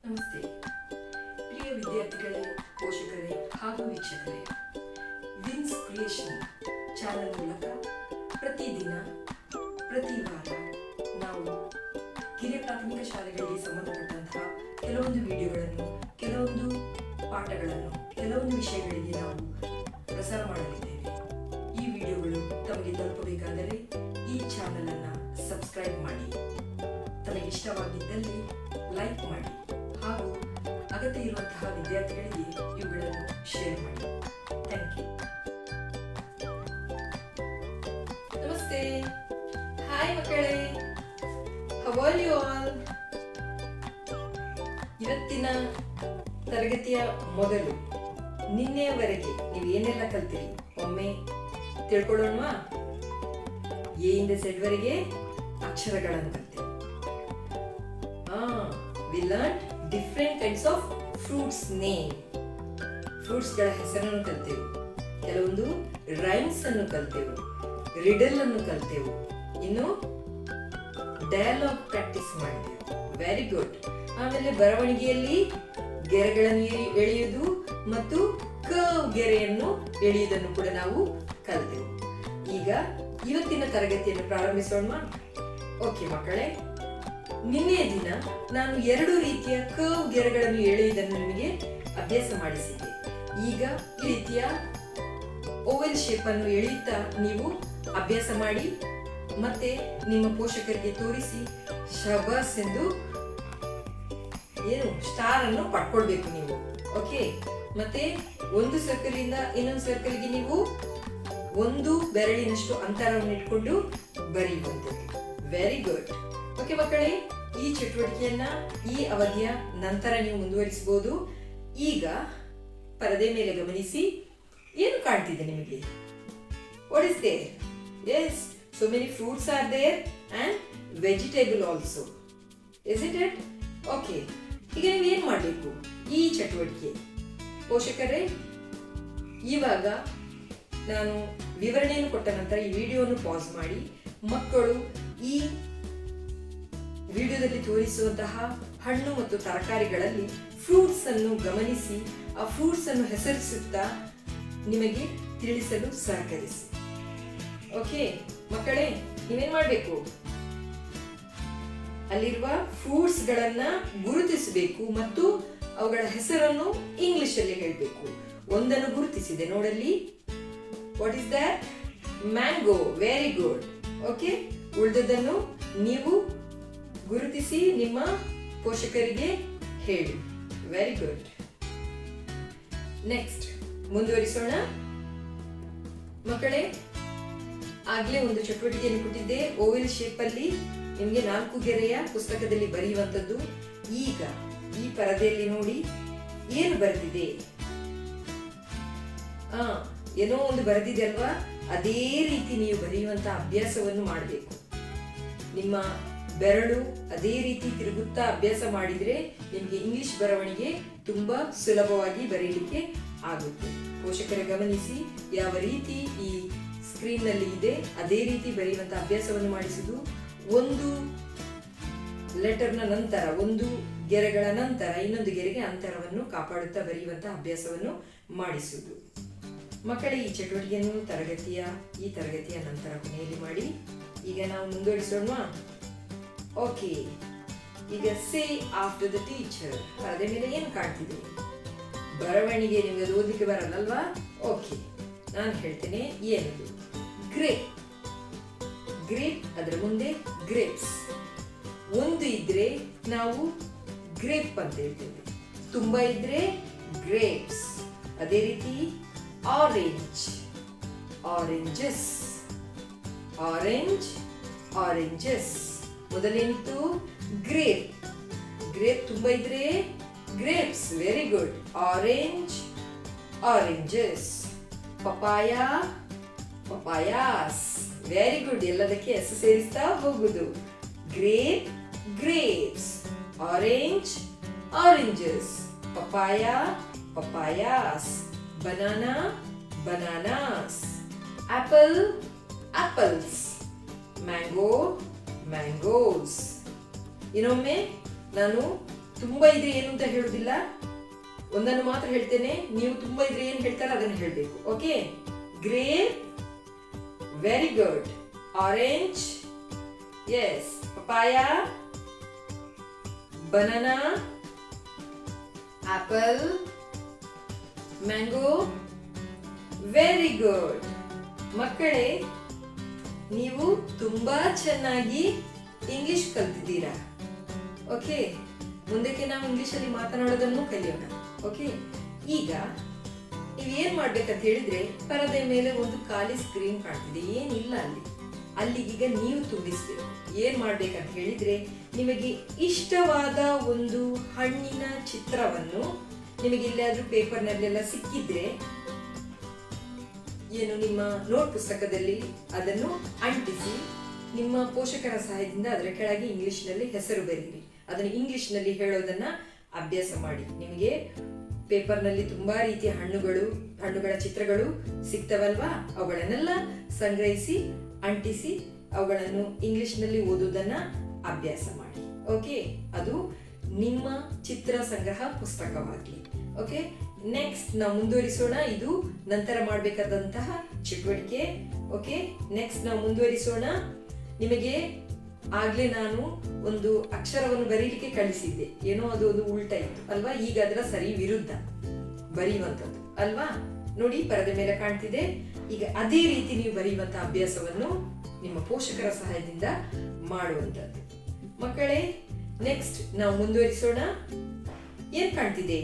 ನಮಸ್ತೆ ಪ್ರಿಯ ವಿದ್ಯಾರ್ಥಿಗಳೇ ಪೋಷಕರೇ ಹಾಗೂ ವೀಕ್ಷಕರೇ ವಿನ್ಸ್ ಕ್ರಿಯೇಷನ್ ಚಾನಲ್ ಮೂಲಕ ಪ್ರತಿದಿನ ಪ್ರತಿ ವಾರ ನಾವು ಕಿರಿಯ ಪ್ರಾಥಮಿಕ ಶಾಲೆಗಳಿಗೆ ಸಂಬಂಧಪಟ್ಟಂತಹ ಕೆಲವೊಂದು ವಿಡಿಯೋಗಳನ್ನು ಕೆಲವೊಂದು ಪಾಠಗಳನ್ನು ಕೆಲವೊಂದು ವಿಷಯಗಳಿಗೆ ನಾವು ಪ್ರಸಾರ ಮಾಡಲಿದ್ದೇವೆ ಈ ವಿಡಿಯೋಗಳು ತಮಗೆ ತಲುಪಬೇಕಾದರೆ ಈ ಚಾನಲ್ ಅನ್ನ ಸಬ್ಸ್ಕ್ರೈಬ್ ಮಾಡಿ ತಮಗೆ ಇಷ್ಟವಾಗಿದ್ದಲ್ಲಿ ಲೈಕ್ ಮಾಡಿ ಹಾಗೂ ಅಗತ್ಯ ಇರುವಂತಹ ವಿದ್ಯಾರ್ಥಿಗಳಿಗೆ ಇವುಗಳನ್ನು ಶೇರ್ ಮಾಡಿ ಥ್ಯಾಂಕ್ ಯು ನಮಸ್ತೆ ಹಾಯ್ ಮಕ್ಕಳೇ ಹೌ ಆರ್ ಯು ಆಲ್ ಇವತ್ತಿನ ತರಗತಿಯ ಮೊದಲು ನಿನ್ನೆಯವರೆಗೆ ನೀವು ಏನೆಲ್ಲ ಕಲ್ತಿರಿ ಒಮ್ಮೆ ತಿಳ್ಕೊಳ್ಳೋಣವಾ ಎ ಇಂದ ಝೆಡ್ ವರೆಗೆ ಅಕ್ಷರಗಳನ್ನು ಕಲ್ತಿರಿ we learn different kinds of fruits name ಫ್ರೂಟ್ಸ್ಗಳ ಹೆಸರನ್ನು ಕಲ್ತೆವು ಕೆಲವೊಂದು ರೈಮ್ಸ್ ಅನ್ನು ಕಲ್ತೆವು ರಿಡಲ್ ಅನ್ನು ಕಲ್ತೆವು ಇನ್ನು ಡಯಲಾಗ್ ಪ್ರಾಕ್ಟೀಸ್ ಮಾಡಿದೆವು ವೆರಿ ಗುಡ್ ಆಮೇಲೆ ಬರವಣಿಗೆಯಲ್ಲಿ ಗೆರೆಗಳನ್ನು ಎಳಿ- ಎಳೆಯುವುದು ಮತ್ತು ಕರ್ವ್ ಗೆರೆಯನ್ನು ಎಳೆಯುವುದನ್ನು ಕೂಡ ನಾವು ಕಲಿತೆವು ಈಗ ಇವತ್ತಿನ ತರಗತಿಯನ್ನು ಪ್ರಾರಂಭಿಸೋಣ ಓಕೆ ಮಕ್ಕಳೇ ನಿನ್ನೆಯ ದಿನ ನಾನು ಎರಡು ರೀತಿಯ ಕರ್ವ್ ಗೆರೆಗಳನ್ನು ಎಳೆಯುವುದನ್ನು ನಿಮಗೆ ಅಭ್ಯಾಸ ಮಾಡಿಸಿದ್ದೆ ಈಗ ಈ ರೀತಿಯ ಓವೆಲ್ ಶೇಪ್ ಅನ್ನು ಎಳೆಯುತ್ತಾ ನೀವು ಅಭ್ಯಾಸ ಮಾಡಿ ಮತ್ತೆ ನಿಮ್ಮ ಪೋಷಕರಿಗೆ ತೋರಿಸಿ ಶಬಾಸ್ ಎಂದು ಏನು ಸ್ಟಾರ್ ಅನ್ನು ಪಡ್ಕೊಳ್ಬೇಕು ನೀವು ಓಕೆ ಮತ್ತೆ ಒಂದು ಸರ್ಕಲ್ ಇಂದ ಇನ್ನೊಂದು ಸರ್ಕಲ್ಗೆ ನೀವು ಒಂದು ಬೆರಳಿನಷ್ಟು ಅಂತರವನ್ನು ಇಟ್ಕೊಂಡು ಬರೆಯುವಂಥದ್ದು ವೆರಿ ಗುಡ್ ಓಕೆ ಮಕ್ಕಳೇ ಈ ಚಟುವಟಿಕೆಯನ್ನ ಈ ಅವಧಿಯ ನಂತರ ನೀವು ಮುಂದುವರಿಸಬಹುದು ಈಗ ಪರದೆ ಮೇಲೆ ಗಮನಿಸಿ ಏನು ಕಾಣ್ತಿದೆ ನಿಮಗೆ what is there yes so many fruits are there and vegetable also is it it okay ಈಗ ನೀವು ಏನು ಮಾಡಬೇಕು ಈ ಚಟುವಟಿಕೆ ಪೋಷಕರೇ ಇವಾಗ ನಾನು ವಿವರಣೆಯನ್ನು ಕೊಟ್ಟ ನಂತರ ಈ ವಿಡಿಯೋವನ್ನು ಪಾಸ್ ಮಾಡಿ ಮಕ್ಕಳು ಈ ವಿಡಿಯೋದಲ್ಲಿ ತೋರಿಸುವಂತಹ ಹಣ್ಣು ಮತ್ತು ತರಕಾರಿಗಳಲ್ಲಿ ಫ್ರೂಟ್ಸ್ ಅನ್ನು ಗಮನಿಸಿ ಆ ಫ್ರೂಟ್ಸ್ ಅನ್ನು ಹೆಸರಿಸುತ್ತಾ ನಿಮಗೆ ತಿಳಿಸಲು ಸಹಕರಿಸಿ ಓಕೆ ಮಕ್ಕಳೇ ನೀವೇನ್ ಮಾಡಬೇಕು ಅಲ್ಲಿರುವ ಫ್ರೂಟ್ಸ್ ಗಳನ್ನ ಗುರುತಿಸಬೇಕು ಮತ್ತು ಅವುಗಳ ಹೆಸರನ್ನು ಇಂಗ್ಲಿಷ್ ಅಲ್ಲಿ ಹೇಳಬೇಕು ಒಂದನ್ನು ಗುರುತಿಸಿದೆ ನೋಡಲ್ಲಿ what is that mango very good okay ಉಳಿದದನ್ನು ನೀವು ಗುರುತಿಸಿ ನಿಮ್ಮ ಪೋಷಕರಿಗೆ ಹೇಳಿ ವೆರಿ ಗುಡ್ ನೆಕ್ಸ್ಟ್ ಮುಂದುವರಿಸೋಣ ಮಕ್ಕಳೇ ಆಗ್ಲೇ ಒಂದು ಚಟುವಟಿಕೆಯನ್ನು ಕೊಟ್ಟಿದ್ದೆ ಓವೆಲ್ ಶೇಪ್ ಅಲ್ಲಿ ನಿಮಗೆ ನಾಲ್ಕು ಗೆರೆಯ ಪುಸ್ತಕದಲ್ಲಿ ಬರೆಯುವಂತದ್ದು ಈಗ ಈ ಪರದೆಯಲ್ಲಿ ನೋಡಿ ಏನು ಬರೆದಿದೆ ಆ ಏನೋ ಒಂದು ಬರೆದಿದೆ ಅಲ್ವಾ ಅದೇ ರೀತಿ ನೀವು ಬರೆಯುವಂತ ಅಭ್ಯಾಸವನ್ನು ಮಾಡಬೇಕು ನಿಮ್ಮ ಬೆರಳು ಅದೇ ರೀತಿ ತಿರುಗುತ್ತಾ ಅಭ್ಯಾಸ ಮಾಡಿದ್ರೆ ನಿಮಗೆ ಇಂಗ್ಲಿಷ್ ಬರವಣಿಗೆ ತುಂಬಾ ಸುಲಭವಾಗಿ ಬರೆಯಲಿಕ್ಕೆ ಆಗುತ್ತೆ ಪೋಷಕರ ಗಮನಿಸಿ ಯಾವ ರೀತಿ ಈ ಸ್ಕ್ರೀನ್ ನಲ್ಲಿ ಇದೆ ಅದೇ ರೀತಿ ಬರೆಯುವಂತ ಅಭ್ಯಾಸವನ್ನು ಮಾಡಿಸುವುದು ಒಂದು ಲೆಟರ್ನ ನಂತರ ಒಂದು ಗೆರೆಗಳ ನಂತರ ಇನ್ನೊಂದು ಗೆರೆಗೆ ಅಂತರವನ್ನು ಕಾಪಾಡುತ್ತಾ ಬರೆಯುವಂತ ಅಭ್ಯಾಸವನ್ನು ಮಾಡಿಸುವುದು ಮಕ್ಕಳ ಈ ಚಟುವಟಿಕೆಯನ್ನು ತರಗತಿಯ ಈ ತರಗತಿಯ ನಂತರ ಕೊನೆಯಲ್ಲಿ ಮಾಡಿ ಈಗ ನಾವು ಮುಂದುವರಿಸೋಣ ಓಕೆ ಈಗ ಸೇ ಆಫ್ಟರ್ ದ ಟೀಚರ್ ಪರದೆ ಮೇಲೆ ಏನು ಕಾಣ್ತಿದೆ ಬರವಣಿಗೆ ನಿಮಗೆ ಅದು ಓದಲಿಕ್ಕೆ ಬರಲ್ಲಲ್ವಾ ಓಕೆ ನಾನು ಹೇಳ್ತೇನೆ ಏನದು ಗ್ರೇಪ್ ಗ್ರೇಪ್ ಅದರ ಮುಂದೆ ಗ್ರೇಪ್ಸ್ ಒಂದು ಇದ್ರೆ ನಾವು ಗ್ರೇಪ್ ಅಂತ ಹೇಳ್ತೇವೆ ತುಂಬಾ ಇದ್ರೆ ಗ್ರೇಪ್ಸ್ ಅದೇ ರೀತಿ ಆರೆಂಜ್ ಆರೆಂಜಸ್ ಆರೆಂಜ್ ಆರೆಂಜಸ್ ಮೊದಲೇನಿತ್ತು ಗ್ರೇಪ್ ಗ್ರೇಪ್ ತುಂಬಾ ಇದ್ರೆ grapes very good orange oranges papaya papayas very good ಎಲ್ಲದಕ್ಕೆ ಹೆಸರು ಸೇರಿಸ್ತಾ ಹೋಗುದು grape grapes orange oranges papaya papayas banana bananas apple apples mango mangoes ಇನ್ನೊಮ್ಮೆ ನಾನು ತುಂಬಾ ಇದ್ರೆ ಏನು ಅಂತ ಹೇಳುದಿಲ್ಲ ಒಂದನ್ನು ಮಾತ್ರ ಹೇಳ್ತೇನೆ ನೀವು ತುಂಬಾ ಇದ್ರೆ ಏನು ಹೇಳ್ತಾರೆ ಅದನ್ನು ಹೇಳಬೇಕು okay grape very good orange yes papaya banana apple mango very good ಮಕ್ಕಳೇ ನೀವು ತುಂಬಾ ಚೆನ್ನಾಗಿ ಇಂಗ್ಲಿಷ್ ಕಲ್ತಿದ್ದೀರಾ ಓಕೆ ಮುಂದಕ್ಕೆ ನಾವು ಇಂಗ್ಲಿಷಲ್ಲಿ ಮಾತನಾಡೋದನ್ನು ಕಲಿಯೋಣ ಓಕೆ ಈಗ ನೀವು ಏನ್ ಮಾಡ್ಬೇಕಂತ ಹೇಳಿದ್ರೆ ಪರದೆ ಮೇಲೆ ಒಂದು ಖಾಲಿ ಸ್ಕ್ರೀನ್ ಕಾಣ್ತಿದೆ ಏನಿಲ್ಲ ಅಲ್ಲಿ ಅಲ್ಲಿ ಈಗ ನೀವು ತುಂಬಿಸ್ಬೇಕು ಏನ್ ಮಾಡ್ಬೇಕಂತ ಹೇಳಿದ್ರೆ ನಿಮಗೆ ಇಷ್ಟವಾದ ಒಂದು ಹಣ್ಣಿನ ಚಿತ್ರವನ್ನು ನಿಮಗೆ ಇಲ್ಲಾದ್ರೂ ಪೇಪರ್ನಲ್ಲೆಲ್ಲ ಸಿಕ್ಕಿದ್ರೆ ಏನು ನಿಮ್ಮ ನೋಟ್ ಪುಸ್ತಕದಲ್ಲಿ ಅದನ್ನು ಅಂಟಿಸಿ ನಿಮ್ಮ ಪೋಷಕರ ಸಹಾಯದಿಂದ ಅದರ ಕೆಳಗೆ ಇಂಗ್ಲಿಷ್ನಲ್ಲಿ ಹೆಸರು ಬರೀರಿ ಅದನ್ನು ಇಂಗ್ಲಿಷ್ನಲ್ಲಿ ಹೇಳೋದನ್ನ ಅಭ್ಯಾಸ ಮಾಡಿ ನಿಮಗೆ ಪೇಪರ್ನಲ್ಲಿ ತುಂಬಾ ರೀತಿಯ ಹಣ್ಣುಗಳು ಹಣ್ಣುಗಳ ಚಿತ್ರಗಳು ಸಿಗ್ತವಲ್ವಾ ಅವುಗಳನ್ನೆಲ್ಲ ಸಂಗ್ರಹಿಸಿ ಅಂಟಿಸಿ ಅವುಗಳನ್ನು ಇಂಗ್ಲಿಷ್ನಲ್ಲಿ ಓದುವುದನ್ನ ಅಭ್ಯಾಸ ಮಾಡಿ ಓಕೆ ಅದು ನಿಮ್ಮ ಚಿತ್ರ ಸಂಗ್ರಹ ಪುಸ್ತಕವಾಗಲಿ ಓಕೆ ನೆಕ್ಸ್ಟ್ ನಾವು ಮುಂದುವರಿಸೋಣ ಇದು ನಂತರ ಮಾಡಬೇಕಾದಂತಹ ಚಟುವಟಿಕೆ ಓಕೆ ನೆಕ್ಸ್ಟ್ ನಾವು ಮುಂದುವರಿಸೋಣ ನಿಮಗೆ ಆಗ್ಲೇ ನಾನು ಒಂದು ಅಕ್ಷರವನ್ನು ಬರೀಲಿಕ್ಕೆ ಕಳಿಸಿದ್ದೆ ಏನೋ ಅದು ಒಂದು ಉಲ್ಟಾ ಇತ್ತು ಅಲ್ವಾ ಈಗ ಅದರ ಸರಿ ವಿರುದ್ಧ ಬರೆಯುವಂಥದ್ದು ಅಲ್ವಾ ನೋಡಿ ಪರದೆ ಮೇಲೆ ಕಾಣ್ತಿದೆ ಈಗ ಅದೇ ರೀತಿ ನೀವು ಬರೆಯುವಂತಹ ಅಭ್ಯಾಸವನ್ನು ನಿಮ್ಮ ಪೋಷಕರ ಸಹಾಯದಿಂದ ಮಾಡುವಂಥದ್ದು ಮಕ್ಕಳೇ ನೆಕ್ಸ್ಟ್ ನಾವು ಮುಂದುವರಿಸೋಣ ಏನ್ ಕಾಣ್ತಿದೆ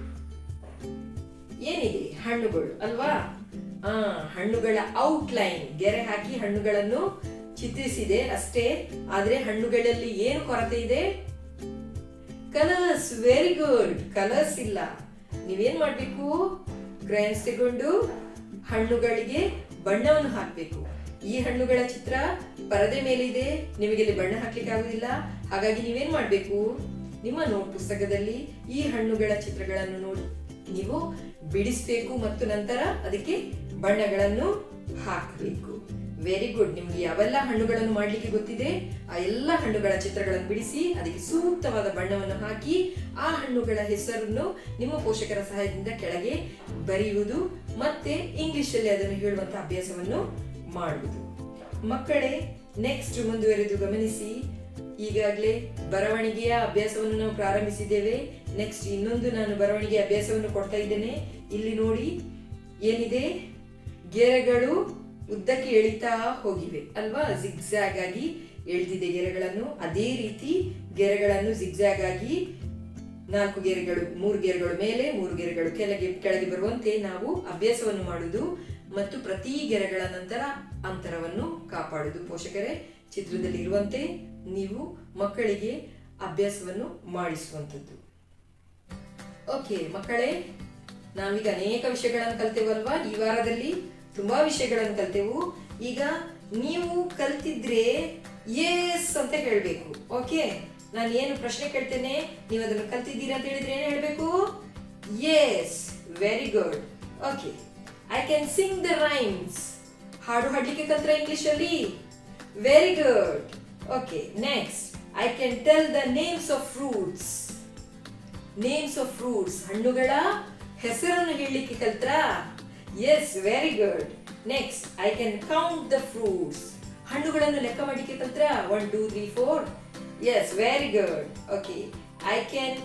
ಏನಿದೆ ಹಣ್ಣುಗಳು ಅಲ್ವಾ ಆ ಹಣ್ಣುಗಳ ಔಟ್ಲೈನ್ ಗೆರೆ ಹಾಕಿ ಹಣ್ಣುಗಳನ್ನು ಚಿತ್ರಿಸಿದೆ ಅಷ್ಟೇ ಆದ್ರೆ ಹಣ್ಣುಗಳಲ್ಲಿ ಏನು ಕೊರತೆ ಇದೆ ಕಲರ್ಸ್ ವೆರಿ ಗುಡ್ ಕಲರ್ಸ್ ಇಲ್ಲ ನೀವೇನ್ ಮಾಡ್ಬೇಕು ಕ್ರಯನ್ಸ್ ತಗೊಂಡು ಹಣ್ಣುಗಳಿಗೆ ಬಣ್ಣವನ್ನು ಹಾಕ್ಬೇಕು ಈ ಹಣ್ಣುಗಳ ಚಿತ್ರ ಪರದೆ ಮೇಲಿದೆ ನಿಮಗೆ ಇಲ್ಲಿ ಬಣ್ಣ ಹಾಕ್ಲಿಕ್ಕೆ ಆಗುದಿಲ್ಲ ಹಾಗಾಗಿ ನೀವೇನ್ ಮಾಡ್ಬೇಕು ನಿಮ್ಮ ನೋಟ್ ಪುಸ್ತಕದಲ್ಲಿ ಈ ಹಣ್ಣುಗಳ ಚಿತ್ರಗಳನ್ನು ನೋಡಿ ನೀವು ಬಿಡಿಸ್ಬೇಕು ಮತ್ತು ನಂತರ ಅದಕ್ಕೆ ಬಣ್ಣಗಳನ್ನು ಹಾಕಬೇಕು ವೆರಿ ಗುಡ್ ನಿಮ್ಗೆ ಯಾವೆಲ್ಲ ಹಣ್ಣುಗಳನ್ನು ಮಾಡ್ಲಿಕ್ಕೆ ಗೊತ್ತಿದೆ ಆ ಎಲ್ಲ ಹಣ್ಣುಗಳ ಚಿತ್ರಗಳನ್ನು ಬಿಡಿಸಿ ಅದಕ್ಕೆ ಸೂಕ್ತವಾದ ಬಣ್ಣವನ್ನು ಹಾಕಿ ಆ ಹಣ್ಣುಗಳ ಹೆಸರನ್ನು ನಿಮ್ಮ ಪೋಷಕರ ಸಹಾಯದಿಂದ ಕೆಳಗೆ ಬರೆಯುವುದು ಮತ್ತೆ ಇಂಗ್ಲಿಷ್ ಅಲ್ಲಿ ಅದನ್ನು ಹೇಳುವಂತ ಅಭ್ಯಾಸವನ್ನು ಮಾಡುವುದು ಮಕ್ಕಳೇ ನೆಕ್ಸ್ಟ್ ಮುಂದುವರೆದು ಗಮನಿಸಿ ಈಗಾಗಲೇ ಬರವಣಿಗೆಯ ಅಭ್ಯಾಸವನ್ನು ನಾವು ಪ್ರಾರಂಭಿಸಿದ್ದೇವೆ ನೆಕ್ಸ್ಟ್ ಇನ್ನೊಂದು ನಾನು ಬರವಣಿಗೆ ಅಭ್ಯಾಸವನ್ನು ಕೊಡ್ತಾ ಇದ್ದೇನೆ ಇಲ್ಲಿ ನೋಡಿ ಏನಿದೆ ಗೆರೆಗಳು ಉದ್ದಕ್ಕೆ ಎಳಿತಾ ಹೋಗಿವೆ ಅಲ್ವಾ ಜಿಗ್ಜಾಗ್ ಆಗಿ ಎಳ್ದಿದೆ ಗೆರೆಗಳನ್ನು ಅದೇ ರೀತಿ ಗೆರೆಗಳನ್ನು ಜಿಗ್ಜಾಗ್ ಆಗಿ ನಾಲ್ಕು ಗೆರೆಗಳು ಮೂರು ಗೆರೆಗಳು ಮೇಲೆ ಮೂರು ಗೆರೆಗಳು ಕೆಳಗೆ ಕೆಳಗೆ ಬರುವಂತೆ ನಾವು ಅಭ್ಯಾಸವನ್ನು ಮಾಡುವುದು ಮತ್ತು ಪ್ರತಿ ಗೆರೆಗಳ ನಂತರ ಅಂತರವನ್ನು ಕಾಪಾಡುವುದು ಪೋಷಕರೇ ಚಿತ್ರದಲ್ಲಿ ಇರುವಂತೆ ನೀವು ಮಕ್ಕಳಿಗೆ ಅಭ್ಯಾಸವನ್ನು ಮಾಡಿಸುವಂಥದ್ದು ಓಕೆ ಮಕ್ಕಳೇ ನಾವೀಗ ಅನೇಕ ವಿಷಯಗಳನ್ನು ಕಲ್ತೆವಲ್ವಾ ಈ ವಾರದಲ್ಲಿ ತುಂಬಾ ವಿಷಯಗಳನ್ನು ಕಲ್ತೆವು ಈಗ ನೀವು ಕಲ್ತಿದ್ರೆ ಎಸ್ ಅಂತ ಹೇಳ್ಬೇಕು ಓಕೆ ನಾನು ಏನು ಪ್ರಶ್ನೆ ಕೇಳ್ತೇನೆ ನೀವು ಅದನ್ನು ಕಲ್ತಿದ್ದೀರಾ ಅಂತ ಹೇಳಿದ್ರೆ ಏನು ಹೇಳ್ಬೇಕು yes very good okay I can sing the rhymes ಹಾಡು ಹಾಡ್ಲಿಕ್ಕೆ ಕಲ್ತ್ರ ಇಂಗ್ಲಿಷ್ ಅಲ್ಲಿ very good okay next I can tell the names of fruits names of fruits ಹಣ್ಣುಗಳ ಹೆಸರನ್ನು ಹೇಳಲಿಕ್ಕೆ ಕಲ್ತ್ರಾ yes very good next I can count the fruits ಹಣ್ಣುಗಳನ್ನು ಲೆಕ್ಕ ಮಾಡಲಿಕ್ಕೆ ಕಲ್ತ್ರಾ one two three four yes very good okay I can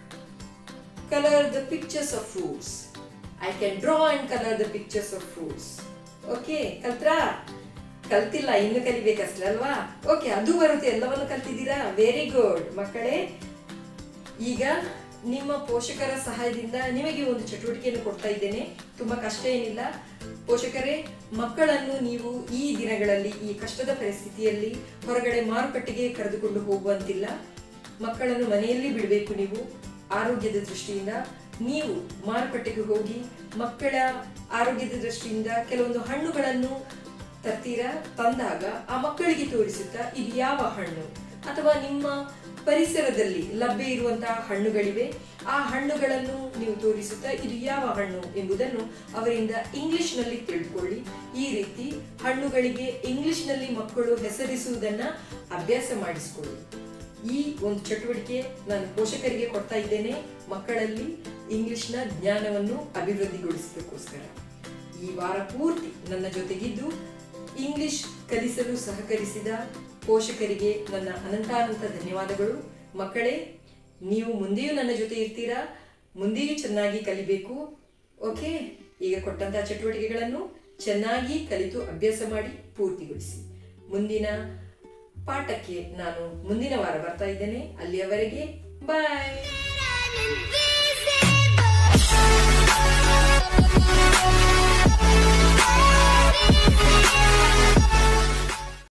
colour the pictures of fruits I can draw and colour the pictures of fruits okay ಕಲ್ತ್ರಾ ಕಲ್ತಿಲ್ಲ ಇನ್ನು ಕಲಿಬೇಕಷ್ಟೇ ಅಲ್ವಾ okay ಅದು ಬರುತ್ತೆ ಎಲ್ಲವನ್ನು ಕಲ್ತಿದ್ದೀರಾ ವೆರಿ ಗುಡ್ ಮಕ್ಕಳೇ ಈಗ ನಿಮ್ಮ ಪೋಷಕರ ಸಹಾಯದಿಂದ ನಿಮಗೆ ಒಂದು ಚಟುವಟಿಕೆಯನ್ನು ಕೊಡ್ತಾ ಇದ್ದೇನೆ ತುಂಬಾ ಕಷ್ಟ ಏನಿಲ್ಲ ಪೋಷಕರೇ ಮಕ್ಕಳನ್ನು ನೀವು ಈ ದಿನಗಳಲ್ಲಿ ಈ ಕಷ್ಟದ ಪರಿಸ್ಥಿತಿಯಲ್ಲಿ ಹೊರಗಡೆ ಮಾರುಕಟ್ಟೆಗೆ ಕರೆದುಕೊಂಡು ಹೋಗುವಂತಿಲ್ಲ ಮಕ್ಕಳನ್ನು ಮನೆಯಲ್ಲಿ ಬಿಡಬೇಕು ನೀವು ಆರೋಗ್ಯದ ದೃಷ್ಟಿಯಿಂದ ನೀವು ಮಾರುಕಟ್ಟೆಗೆ ಹೋಗಿ ಮಕ್ಕಳ ಆರೋಗ್ಯದ ದೃಷ್ಟಿಯಿಂದ ಕೆಲವೊಂದು ಹಣ್ಣುಗಳನ್ನು ತರ್ತೀರಾ ತಂದಾಗ ಆ ಮಕ್ಕಳಿಗೆ ತೋರಿಸುತ್ತಾ ಇದು ಯಾವ ಹಣ್ಣು ಅಥವಾ ನಿಮ್ಮ ಪರಿಸರದಲ್ಲಿ ಲಭ್ಯ ಇರುವಂತಹ ಹಣ್ಣುಗಳಿವೆ ಆ ಹಣ್ಣುಗಳನ್ನು ನೀವು ತೋರಿಸುತ್ತಾ ಇದು ಯಾವ ಹಣ್ಣು ಎಂಬುದನ್ನು ಅವರಿಂದ ಇಂಗ್ಲಿಷ್ನಲ್ಲಿ ತಿಳ್ಕೊಳ್ಳಿ ಈ ರೀತಿ ಹಣ್ಣುಗಳಿಗೆ ಇಂಗ್ಲಿಷ್ನಲ್ಲಿ ಮಕ್ಕಳು ಹೆಸರಿಸುವುದನ್ನ ಅಭ್ಯಾಸ ಮಾಡಿಸಿಕೊಳ್ಳಿ ಈ ಒಂದು ಚಟುವಟಿಕೆ ನಾನು ಪೋಷಕರಿಗೆ ಕೊಡ್ತಾ ಇದ್ದೇನೆ ಮಕ್ಕಳಲ್ಲಿ ಇಂಗ್ಲಿಷ್ನ ಜ್ಞಾನವನ್ನು ಅಭಿವೃದ್ಧಿಗೊಳಿಸೋದಕ್ಕೋಸ್ಕರ ಈ ವಾರ ಪೂರ್ತಿ ನನ್ನ ಜೊತೆಗಿದ್ದು ಇಂಗ್ಲಿಷ್ ಕಲಿಸಲು ಸಹಕರಿಸಿದ ಪೋಷಕರಿಗೆ ನನ್ನ ಅನಂತಾನಂತ ಧನ್ಯವಾದಗಳು ಮಕ್ಕಳೇ ನೀವು ಮುಂದೆಯೂ ನನ್ನ ಜೊತೆ ಇರ್ತೀರಾ ಮುಂದೆಯೂ ಚೆನ್ನಾಗಿ ಕಲಿಬೇಕು ಓಕೆ ಈಗ ಕೊಟ್ಟಂತಹ ಚಟುವಟಿಕೆಗಳನ್ನು ಚೆನ್ನಾಗಿ ಕಲಿತು ಅಭ್ಯಾಸ ಮಾಡಿ ಪೂರ್ತಿಗೊಳಿಸಿ ಮುಂದಿನ ಪಾಠಕ್ಕೆ ನಾನು ಮುಂದಿನ ವಾರ ಬರ್ತಾ ಇದ್ದೇನೆ ಅಲ್ಲಿಯವರೆಗೆ ಬಾಯ್ I'm invisible.